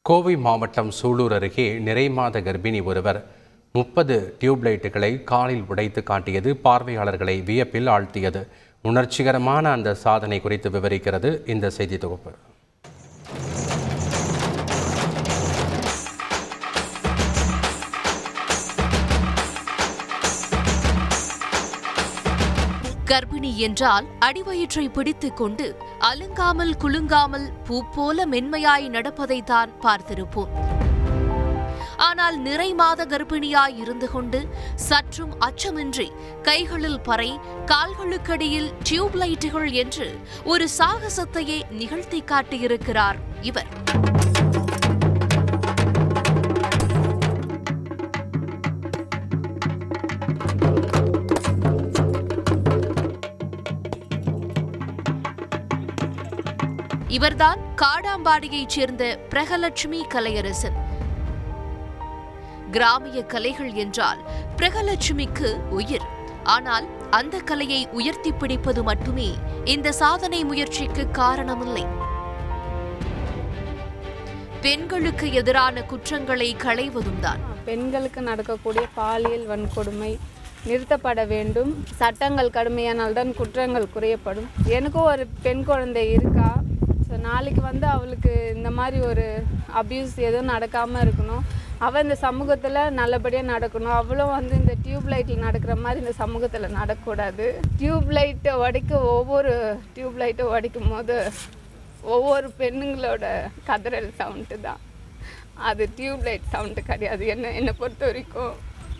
கோவை மாவட்டம் சூலூர் அருகே நிறைமாத கர்ப்பிணி ஒருவர் முப்பது டியூப்லைட்டுகளை காலில் உடைத்து காட்டியது பார்வையாளர்களை வியப்பில் ஆழ்த்தியது உணர்ச்சிகரமான அந்த சாதனை குறித்து விவரிக்கிறது இந்த செய்தி தொகுப்பு கர்ப்பிணி என்றால் அடிவயிற்றை பிடித்துக் கொண்டு அலுங்காமல் குலுங்காமல் பூ போல மென்மையாய் நடப்பதைத்தான் பார்த்திருப்போம் ஆனால் நிறை மாத கர்ப்பிணியாய் இருந்து கொண்டு சற்றும் அச்சமின்றி கைகளில் பறை கால்களுக்கடியில் டியூப் லைட்டுகள் என்று ஒரு சாகசத்தையே நிகழ்த்தி காட்டியிருக்கிறார் இவர் இவர்தான் காடாம்பாடியைச் சேர்ந்த பிரகலட்சுமி கலையரசன் கிராமிய கலைகள் என்றால் பிரகலட்சுமிக்கு உயிர் ஆனால் அந்த கலையை உயர்த்தி பிடிப்பது மட்டுமே இந்த சாதனை முயற்சிக்கு காரணமில்லை பெண்களுக்கு எதிரான குற்றங்களை களைவதும் தான் பெண்களுக்கு நடக்கக்கூடிய பாலியல் வன்கொடுமை நிறுத்தப்பட வேண்டும் சட்டங்கள் கடுமையானால்தான் குற்றங்கள் குறையப்படும் எனக்கும் ஒரு பெண் குழந்தை இருக்கா ஸோ நாளைக்கு வந்து அவளுக்கு இந்த மாதிரி ஒரு அபியூஸ் எதுவும் நடக்காமல் இருக்கணும் அவள் இந்த சமூகத்தில் நல்லபடியாக நடக்கணும் அவளும் வந்து இந்த டியூப் லைட்டில் நடக்கிற மாதிரி இந்த சமூகத்தில் நடக்கக்கூடாது டியூப் லைட்டை உடைக்க ஒவ்வொரு டியூப் லைட்டை உடைக்கும் போது ஒவ்வொரு பெண்ணுங்களோட கதறல் சவுண்டு தான் அது டியூப் லைட் சவுண்டு கிடையாது என்ன என்னை பொறுத்த வரைக்கும்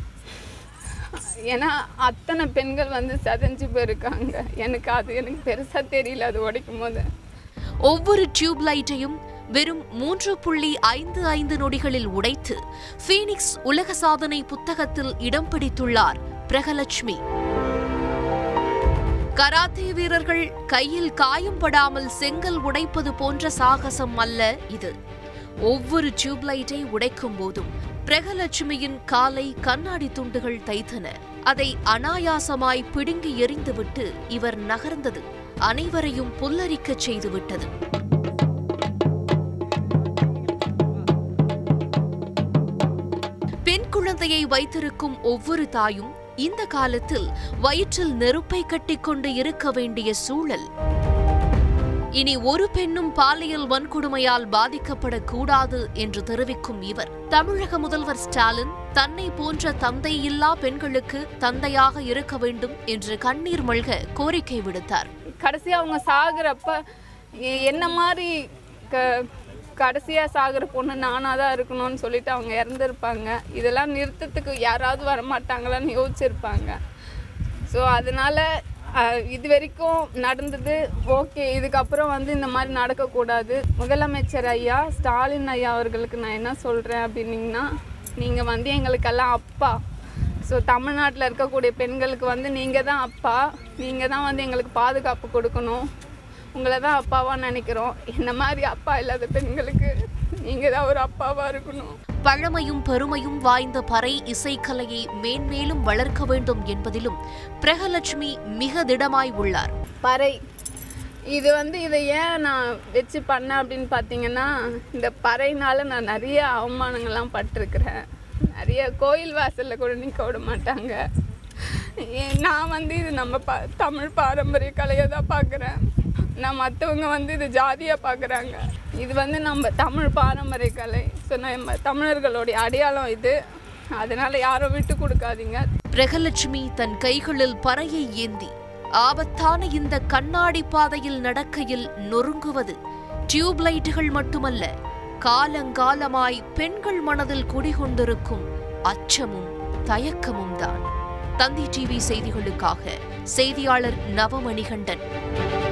ஏன்னா அத்தனை பெண்கள் வந்து செதஞ்சு போயிருக்காங்க எனக்கு அது எனக்கு பெருசாக தெரியல அது உடைக்கும் போது ஒவ்வொரு டியூப் லைட்டையும் வெறும் மூன்று புள்ளி ஐந்து ஐந்து நொடிகளில் உடைத்து ஃபீனிக்ஸ் உலக சாதனை புத்தகத்தில் இடம் பிடித்துள்ளார் பிரகலட்சுமி கராத்தே வீரர்கள் கையில் காயம் படாமல் செங்கல் உடைப்பது போன்ற சாகசம் அல்ல இது ஒவ்வொரு டியூப் லைட்டை உடைக்கும் போதும் பிரகலட்சுமியின் காலை கண்ணாடி துண்டுகள் தைத்தன அதை அனாயாசமாய் பிடுங்கி எறிந்துவிட்டு இவர் நகர்ந்தது அனைவரையும் புல்லரிக்கச் செய்துவிட்டது பெண் குழந்தையை வைத்திருக்கும் ஒவ்வொரு தாயும் இந்த காலத்தில் வயிற்றில் நெருப்பை கட்டிக்கொண்டு இருக்க வேண்டிய சூழல் இனி ஒரு பெண்ணும் பாலியல் வன்கொடுமையால் பாதிக்கப்படக்கூடாது என்று தெரிவிக்கும் இவர் தமிழக முதல்வர் ஸ்டாலின் தன்னை போன்ற தந்தை இல்லா பெண்களுக்கு தந்தையாக இருக்க வேண்டும் என்று கண்ணீர் மல்க கோரிக்கை விடுத்தார் கடைசி அவங்க சாகுறப்ப எ- என்ன மாதிரி க கடைசியாக சாகுற பொண்ணு நானாக தான் இருக்கணும்னு சொல்லிட்டு அவங்க இறந்துருப்பாங்க இதெல்லாம் நிறுத்தத்துக்கு யாராவது வரமாட்டாங்களான்னு யோசிச்சிருப்பாங்க ஸோ அதனால அஹ், இது வரைக்கும் நடந்தது ஓகே இதுக்கப்புறம் வந்து இந்த மாதிரி நடக்கக்கூடாது முதலமைச்சர் ஐயா ஸ்டாலின் ஐயா அவர்களுக்கு நான் என்ன சொல்கிறேன் அப்படின்னீங்கன்னா நீங்கள் வந்து எங்களுக்கெல்லாம் அப்பா ஸோ தமிழ்நாட்டில் இருக்கக்கூடிய பெண்களுக்கு வந்து நீங்கள் தான் அப்பா நீங்கள் தான் வந்து எங்களுக்கு பாதுகாப்பு கொடுக்கணும் உங்களை தான் அப்பாவாக நினைக்கிறோம் என்ன மாதிரி அப்பா இல்லாத பெண்களுக்கு நீங்கள் தான் ஒரு அப்பாவாக இருக்கணும் பழமையும் பெருமையும் வாய்ந்த பறை இசைக்கலையை மேன்மேலும் வளர்க்க வேண்டும் என்பதிலும் பிரகலட்சுமி மிக திடமாய் உள்ளார் பறை இது வந்து இதை ஏன் நான் வச்சு பண்ணேன் அப்படின்னு பார்த்தீங்கன்னா இந்த பறையினால நான் நிறைய அவமானங்கள்லாம் பட்டிருக்கிறேன் நிறைய கோயில் வாசலில் கூட நிற்க விட மாட்டாங்க ஏன் நான் வந்து இது நம்ம ப தமிழ் பாரம்பரிய கலையை தான் பார்க்குறேன் நான் மற்றவங்க வந்து இது ஜாதியாக பார்க்குறாங்க இது வந்து நம்ம தமிழ் பாரம்பரிய கலை ஸோ நம்ம தமிழர்களுடைய அடையாளம் இது அதனால் யாரும் விட்டு கொடுக்காதீங்க பிரகலட்சுமி தன் கைகளில் பறையை ஏந்தி ஆபத்தான இந்த கண்ணாடி பாதையில் நடக்கையில் நொறுங்குவது டியூப் லைட்டுகள் மட்டுமல்ல காலங்காலமாய் பெண்கள் மனதில் குடிகொண்டிருக்கும் அச்சமும் தயக்கமும் தான் தந்தி டிவி செய்திகளுக்காக செய்தியாளர் நவமணிகண்டன்